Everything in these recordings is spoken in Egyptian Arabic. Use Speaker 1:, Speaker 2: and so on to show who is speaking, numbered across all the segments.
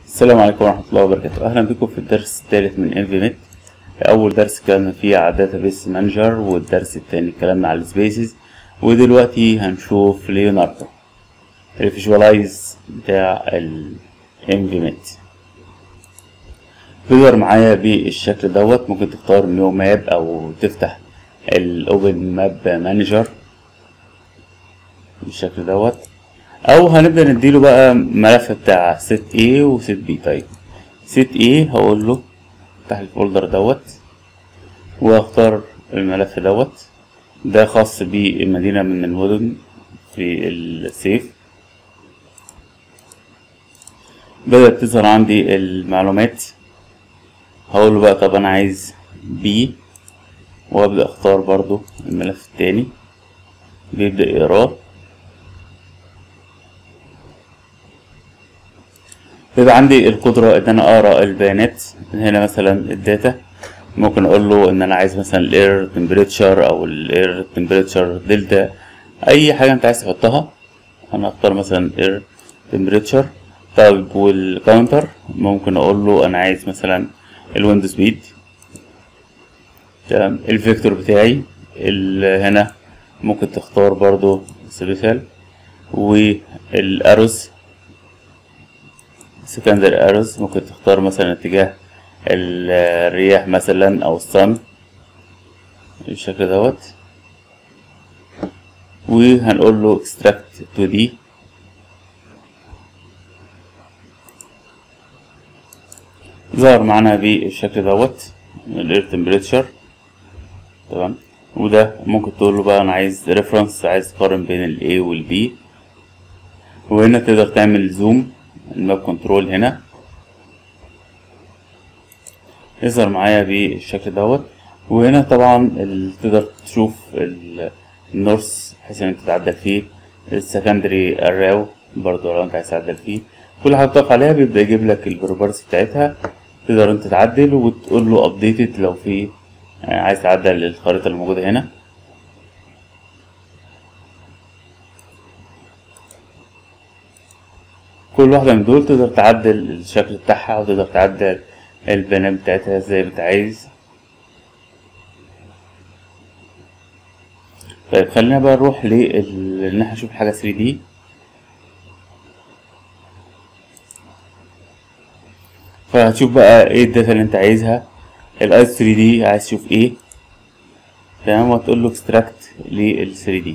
Speaker 1: السلام عليكم ورحمة الله وبركاته أهلا بكم في الدرس الثالث من انفيميت أول درس اتكلمنا فيه على الداتابيس مانجر والدرس التاني اتكلمنا على السبيسز ودلوقتي هنشوف ليوناردو الفيجوالايز بتاع الانفيميت بيظهر معايا بالشكل دوت ممكن تختار نيو ماب أو تفتح الأوبن ماب مانجر بالشكل دوت او هنبدا نديله بقى ملف بتاع set A و set B طيب set A هقول له افتح الفولدر دوت واختار الملف دوت ده خاص بمدينة من المدن في السيف بدأت تظهر عندي المعلومات هقول له بقى طب انا عايز B وابدأ اختار برضو الملف التاني بيبدأ يقراه بيبقى عندي القدرة إن أنا أقرأ البيانات هنا مثلا الداتا ممكن أقول له إن أنا عايز مثلا الإير تمبريتشر أو الإير تمبريتشر دلتا أي حاجة أنت عايز تحطها أنا أختار مثلا إير تمبريتشر طيب والكاونتر ممكن أقول له أنا عايز مثلا الويند سبيد تمام الفيكتور بتاعي هنا ممكن تختار برضو سبيشال والأروز secondary arrows ممكن تختار مثلا اتجاه الرياح مثلا او الصن بالشكل دوت وهنقول له extract to d ظهر معانا بالشكل دوت الاير تمبريتشر تمام وده ممكن تقول له بقى انا عايز ريفرنس عايز تقارن بين ال A وال B وهنا تقدر تعمل زوم الماب كنترول هنا يظهر معايا بالشكل دوت وهنا طبعا تقدر تشوف النورس بحيث ان انت تعدل فيه السكندري اراو برضو لو انت عايز تعدل فيه كل حاجه بتقف عليها بيبدا يجيب لك البروبرتي بتاعتها تقدر انت تعدل وتقول له ابديتد لو في عايز تعدل الخريطه الموجوده هنا كل واحدة من دول تقدر تعدل الشكل بتاعها وتقدر تعدل البيانات بتاعتها زي ما انت عايز طيب خلينا بقى نروح لل ان احنا نشوف حاجة 3 دي فهتشوف بقى ايه الداتا اللي انت عايزها الاي 3 دي عايز تشوف ايه تمام وتقول له اكستراكت لل 3 دي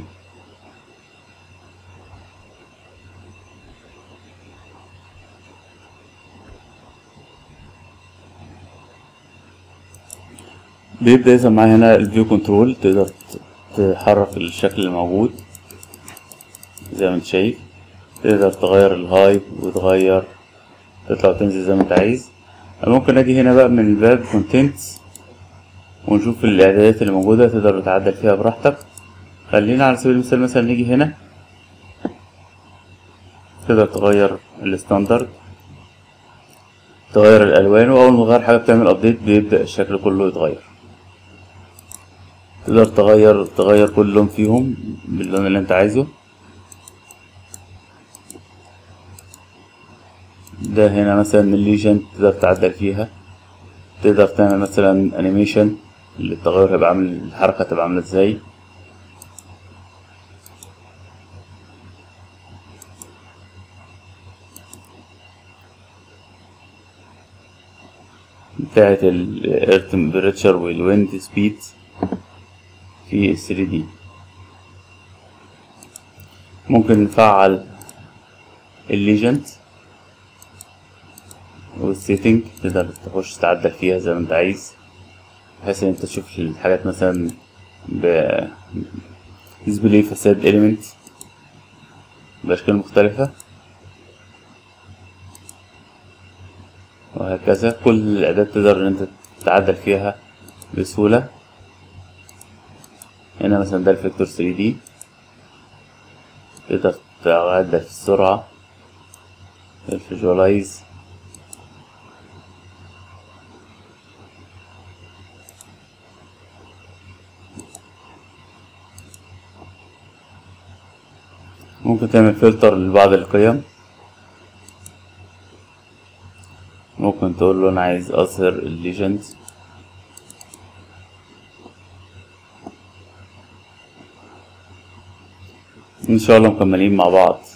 Speaker 1: بيبدأ يظهر معايا هنا الفيو كنترول تقدر تحرك الشكل اللي موجود زي ما انت شايف تقدر تغير الهاي وتغير تطلع وتنزل زي ما انت عايز ممكن اجي هنا بقى من الباب كونتنتس ونشوف الاعدادات اللي موجودة تقدر تعدل فيها براحتك خلينا على سبيل المثال مثلا نيجي هنا تقدر تغير الستاندرد تغير الالوان واول ما تغير حاجه بتعمل ابديت بيبدا الشكل كله يتغير تقدر تغير تغير كل لون فيهم باللون اللي انت عايزه ده هنا مثلا الليجن تقدر تعدل فيها تقدر تعمل مثلا انيميشن التغير هيبقى عامل الحركه هتبقى عامله ازاي بتاعت الاير تمبريتشر والويند سبيد في 3 دي ممكن نفعل الليجند والسيتنج تقدر تخش تعدل فيها زي ما انت عايز بحيث ان انت تشوف الحاجات مثلا ب ديسبلاي فساد اليمنت باشكال مختلفه وهكذا كل الأداة تقدر إن أنت تعدل فيها بسهولة هنا مثلا ده الفيكتور 3 دي تقدر تعدل في السرعة الفيجوالايز ممكن تعمل فلتر لبعض القيم ممكن تقول له انا عايز اظهر الليجند ان شاء الله مكملين مع بعض